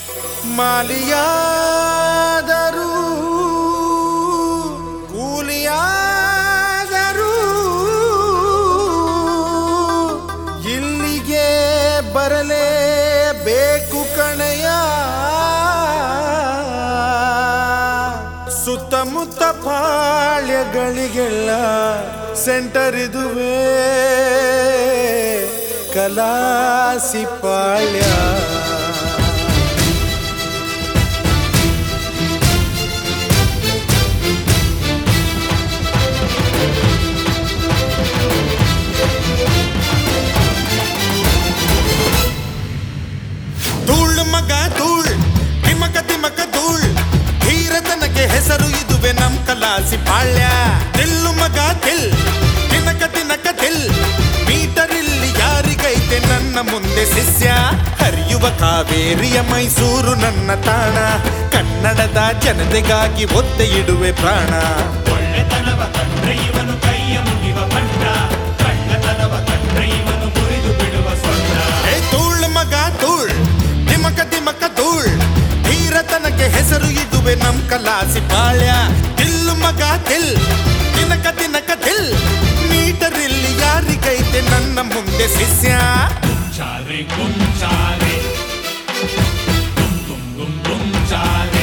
ಮಾಲಿಯಾದರೂ ಕೂಲಿಯಾದರೂ ಇಲ್ಲಿಗೆ ಬರಲೇಬೇಕು ಕಣಯ ಸುತ್ತಮುತ್ತ ಪಾಳ್ಯಗಳಿಗೆಲ್ಲ ಸೆಂಟರ್ ಇದುವೇ ಕಲಾಸಿ ಪಾಳ್ಯ ಧೂಳ್ ಮಗ ಧೂಳ್ ತಿಮಕ ತಿಮಕ ಧೂಳ್ ಧೀರತನಕ್ಕೆ ಹೆಸರು ಇದುವೆ ನಮ್ ಕಲಾಸಿ ಪಾಳ್ಯ ತಿಲ್ಲು ಮಗ ತಿಲ್ ತಿನಕ ತಿನಕ ತಿಲ್ ಮೀಟರ್ ಇಲ್ಲಿ ಯಾರಿಗೈತೆ ನನ್ನ ಮುಂದೆ ಶಿಷ್ಯ ಹರಿಯುವ ಕಾವೇರಿಯ ಮೈಸೂರು ನನ್ನ ತಾಣ ಕನ್ನಡದ ಜನತೆಗಾಗಿ ಒತ್ತೆ ಇಡುವೆ ಪ್ರಾಣ ಒಳ್ಳೆತನವ ಕಂಡ್ರೆ ಇವನು ಕೈಯ ಮುಗಿವ ಭಂಡ ಕಳ್ಳತನವ ಕಂಡ್ರೆ ಇವನು ಮುರಿದು ಬಿಡುವ ಸೊಂಡ ಏ ಧೂಳ್ ಮಗ ಧೂಳ್ ತಿಮಕ ತಿಮಕ ಧೂಳ್ ಧೀರತನಕ್ಕೆ ಹೆಸರು ಇದುವೆ ನಮ್ ಕಲಾಸಿ ಪಾಳ್ಯ ತಿಲ್ಲು ಮಗ ತಿಲ್ ತಿನಕ ತಿನಕ ತಿಲ್ ಮೀಟರ್ ಇಲ್ಲಿ ಯಾರಿಗೈತೆ ನನ್ನ ಮುಂದೆ ಶಿಷ್ಯ ಚಾರೆ ಗುಂಚಾರೆ ಗುಂ ಗುಂ ಗುಂ ಗುಂಚಾರೆ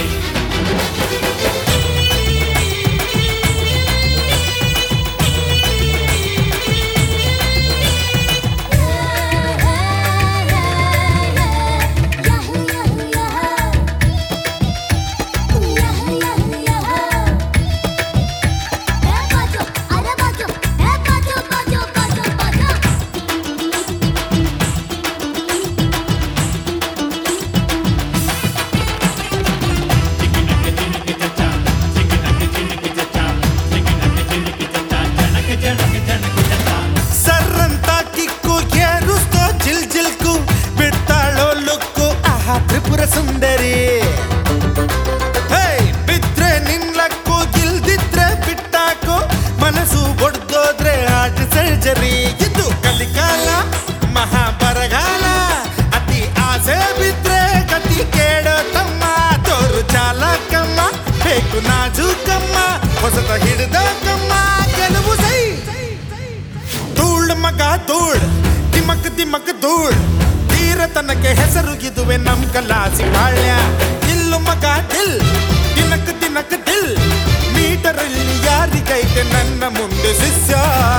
ಸರ್ರಂತ ಕಿಕ್ಕು ಏರುಸ್ತೋ ಜಿಲ್ ಜಿಲ್ಕು ಬಿಡ್ತಾಳೋ ಲುಕ್ಕು ಆಹಾ ತ್ರಿಪುರ ಸುಂದರಿ ಹೇ ಬಿದ್ರೆ ನಿನ್ಲಕ್ಕು ಗಿಲ್ದಿದ್ರೆ ಬಿಟ್ಟಾಕು ಮನಸ್ಸು ಒಡ್ದೋದ್ರೆ ಆಟ ಸರ್ಜರಿ ಇದು ಕಲಿಕಾಲ ಮಹಾಬರಗಾಲ ಅತಿ ಆಸೆ ಬಿದ್ರೆ ಗತಿ ಕೇಳೋ ತಮ್ಮ ತೋರು ಚಾಲಕಮ್ಮ ಬೇಕು ನಾಜೂಕಮ್ಮ ಹೊಸತ ಹಿಡಿದ ಕಮ್ಮ ಗೆಲುವು ಸೈ ಧೂಳ್ ಮಗ ಧೂಳ್ ತಿಮಕ್ ತಿಮಕ್ ಧೂಳ್ ತೀರತನಕ್ಕೆ ಹೆಸರು ಇದುವೆ ನಮ್ ಕಲಾಸಿ ಬಾಳ್ಯ ಇಲ್ಲು ಮಗ ದಿಲ್ ತಿನಕ್ ತಿನಕ್ ದಿಲ್ ಮೀಟರ್ ಇಲ್ಲಿ ಯಾರಿಗೈತೆ ನನ್ನ ಮುಂದೆ ಶಿಷ್ಯ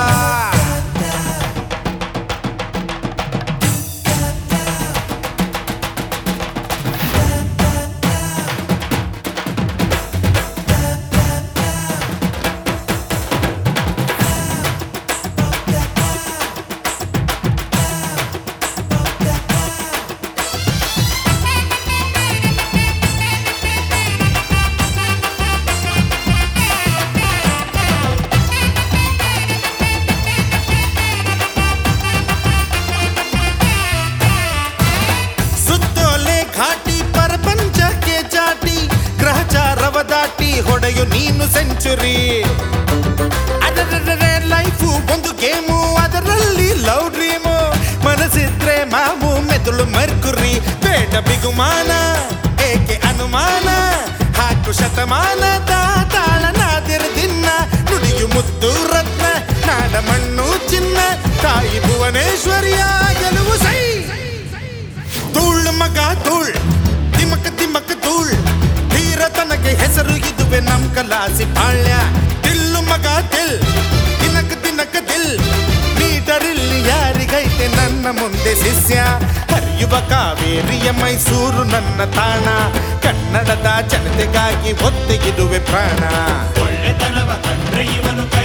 ಸುತ್ತೋಲೆ ಘಾಟಿ ಪ್ರಪಂಚಕ್ಕೆ ಚಾಟಿ ಗ್ರಹಚಾರವ ದಾಟಿ ಹೊಡೆಯು ನೀನು ಸೆಂಚುರಿ ಅದರದರೆ ಲೈಫು ಒಂದು ಗೇಮು ಅದರಲ್ಲಿ ಲವ್ ಡ್ರೀಮು ಮನಸ್ಸಿದ್ರೆ ಮಾಮು ಮೆದುಳು ಮರ್ಕುರಿ ಬೇಡ ಬಿಗುಮಾನ ಏಕೆ ಅನುಮಾನ ಹಾಕು ಶತಮಾನದ ತಾಳನಾದಿರ ದಿನ ನುಡಿಯು ಮುದ್ದು ರತ್ನ ನಾಡ ಮಣ್ಣು ಚಿನ್ನ ತಾಯಿ ಭುವನೇಶ್ವರಿಯ ಗೆಲುವು ಸೈ ಧೂಳ್ ಮಗ ಧೂಳ್ ತಿಮಕ ತಿಮಕ ಧೂಳ್ ಧೀರತನಕ್ಕೆ ಹೆಸರು ಇದುವೆ ನಮ್ ಕಲಾಸಿ ಬಾಳ್ಯ ತಿಲ್ಲು ಮಗ ತಿಲ್ ತಿನಕ ತಿನಕ ದಿಲ್ ಮೀಟರ್ ಇಲ್ಲಿ ಯಾರಿಗೈತೆ ನನ್ನ ಮುಂದೆ ಶಿಷ್ಯ ಹರಿಯುವ ಕಾವೇರಿಯ ಮೈಸೂರು ನನ್ನ ತಾಣ ಕನ್ನಡದ ಜನತೆಗಾಗಿ ಒತ್ತೆಗಿಡುವೆ ಪ್ರಾಣ ಒಳ್ಳೆತನವ ಕಂಡ್ರೆ ಇವನು ಕೈ